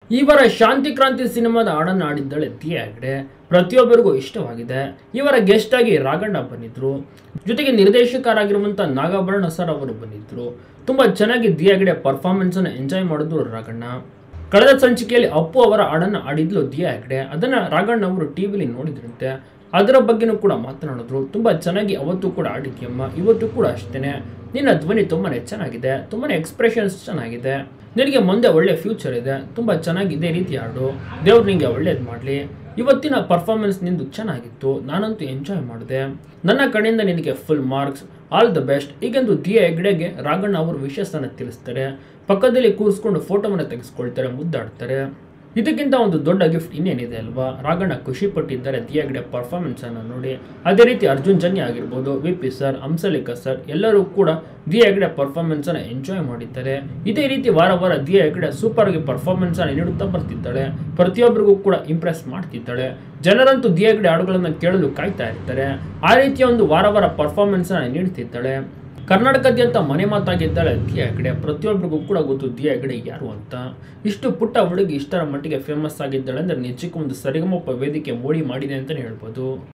ಇವರ ಶಾಂತಿ ಕ್ರಾಂತಿ ಸಿನಿಮಾದ ಹಾಡನ್ನು ಆಡಿದ್ದಾಳೆ ದಿಯಾ ಹೆಗ್ಡೆ ಪ್ರತಿಯೊಬ್ಬರಿಗೂ ಇಷ್ಟವಾಗಿದೆ ಇವರ ಗೆಸ್ಟ್ ಆಗಿ ರಾಘಣ್ಣ ಬಂದಿದ್ರು ಜೊತೆಗೆ ನಿರ್ದೇಶಕರಾಗಿರುವಂಥ ನಾಗಾಭರಣ ಸರ್ ಅವರು ಬಂದಿದ್ರು ತುಂಬಾ ಚೆನ್ನಾಗಿ ದಿಯಾ ಹೆಗ್ಡೆ ಪರ್ಫಾರ್ಮೆನ್ಸ್ ಅನ್ನು ಎಂಜಾಯ್ ಮಾಡಿದ್ರು ರಾಘಣ್ಣ ಕಳೆದ ಸಂಚಿಕೆಯಲ್ಲಿ ಅಪ್ಪು ಅವರ ಹಾಡನ್ನು ಆಡಿದ್ಲು ದಿಯಾ ಹೆಗ್ಡೆ ಅದನ್ನ ರಾಘಣ್ಣ ಅವರು ಟಿವಿಲಿ ನೋಡಿದ್ರಂತೆ ಅದರ ಬಗ್ಗೆನೂ ಕೂಡ ಮಾತನಾಡಿದ್ರು ತುಂಬಾ ಚೆನ್ನಾಗಿ ಅವತ್ತು ಕೂಡ ಆಡಿದ್ಯಮ್ಮ ಇವತ್ತು ಕೂಡ ಅಷ್ಟೇನೆ ನಿನ್ನ ಧ್ವನಿ ತುಂಬಾನೇ ಚೆನ್ನಾಗಿದೆ ತುಂಬಾನೇ ಎಕ್ಸ್ಪ್ರೆಷನ್ಸ್ ಚೆನ್ನಾಗಿದೆ ನಿನಗೆ ಮುಂದೆ ಒಳ್ಳೆ ಫ್ಯೂಚರ್ ಇದೆ ತುಂಬಾ ಚೆನ್ನಾಗಿ ಇದೇ ರೀತಿ ಆಡು ದೇವ್ರು ನಿಂಗೆ ಒಳ್ಳೇದು ಮಾಡಲಿ ಇವತ್ತಿನ ಪರ್ಫಾರ್ಮೆನ್ಸ್ ನಿಂದು ಚೆನ್ನಾಗಿತ್ತು ನಾನಂತೂ ಎಂಜಾಯ್ ಮಾಡಿದೆ ನನ್ನ ಕಡೆಯಿಂದ ನಿನಗೆ full marks all the best ಈಗೆಂದು ದಿಯಾ ಹೆಗ್ಡೆಗೆ ರಾಘಣ್ಣ ಅವರು ವಿಶೇಷನ ತಿಳಿಸ್ತಾರೆ ಪಕ್ಕದಲ್ಲಿ ಕೂರಿಸ್ಕೊಂಡು ಫೋಟೋವನ್ನು ತೆಗೆಸ್ಕೊಳ್ತಾರೆ ಮುದ್ದಾಡ್ತಾರೆ ಇದಕ್ಕಿಂತ ಒಂದು ದೊಡ್ಡ ಗಿಫ್ಟ್ ಇನ್ನೇನಿದೆ ಅಲ್ವಾ ರಾಘಣ್ಣ ಖುಷಿ ಪಟ್ಟಿದ್ದಾರೆ ದಿಯಾ ಹೆಗ್ಡೆ ಪರ್ಫಾರ್ಮೆನ್ಸ್ ಅನ್ನು ನೋಡಿ ಅದೇ ರೀತಿ ಅರ್ಜುನ್ ಜನ್ಯ ಆಗಿರ್ಬೋದು V P sir Hamsalekha sir ಎಲ್ಲರೂ ಕೂಡ ದಿಯಾ ಹೆಗ್ಡೆ ಪರ್ಫಾರ್ಮೆನ್ಸ್ ಅನ್ನು ಎಂಜಾಯ್ ಮಾಡಿದ್ದಾರೆ ಇದೇ ರೀತಿ ವಾರ ವಾರ ದಿಯಾ ಹೆಗ್ಡೆ ಸೂಪರ್ ಆಗಿ ಪರ್ಫಾರ್ಮೆನ್ಸ್ ಅನ್ನು ನೀಡುತ್ತಾ ಬರ್ತಿದ್ದಾಳೆ ಪ್ರತಿಯೊಬ್ಬರಿಗೂ ಕೂಡ ಇಂಪ್ರೆಸ್ ಮಾಡ್ತಿದ್ದಾಳೆ ಜನರಂತೂ ದಿಯಾ ಹೆಗ್ಡೆ ಹಾಡುಗಳನ್ನು ಕೇಳಲು ಕಾಯ್ತಾ ಇರ್ತಾರೆ ಆ ರೀತಿಯ ಒಂದು ವಾರ ವಾರ ಪರ್ಫಾರ್ಮೆನ್ಸ್ ಅನ್ನು ನೀಡ್ತಿದ್ದಾಳೆ ಕರ್ನಾಟಕದಾದ್ಯಂತ ಮನೆ ಮಾತಾಗಿದ್ದಾಳೆ ದಿಯಾ ಹೆಗ್ಡೆ ಪ್ರತಿಯೊಬ್ಬರಿಗೂ ಕೂಡ ಗೊತ್ತು ದಿಯಾ ಹೆಗ್ಡೆ ಯಾರು ಅಂತ ಇಷ್ಟು ಪುಟ್ಟ ಹುಡುಗಿ ಇಷ್ಟರ ಮಟ್ಟಿಗೆ ಫೇಮಸ್ ಆಗಿದ್ದಾಳೆ ಅಂದರೆ ನಿಜಕ್ಕೂ ಒಂದು ಸರಿಗಮಪ ವೇದಿಕೆ ಮೋಡಿ ಮಾಡಿದೆ ಅಂತಲೇ ಹೇಳ್ಬೋದು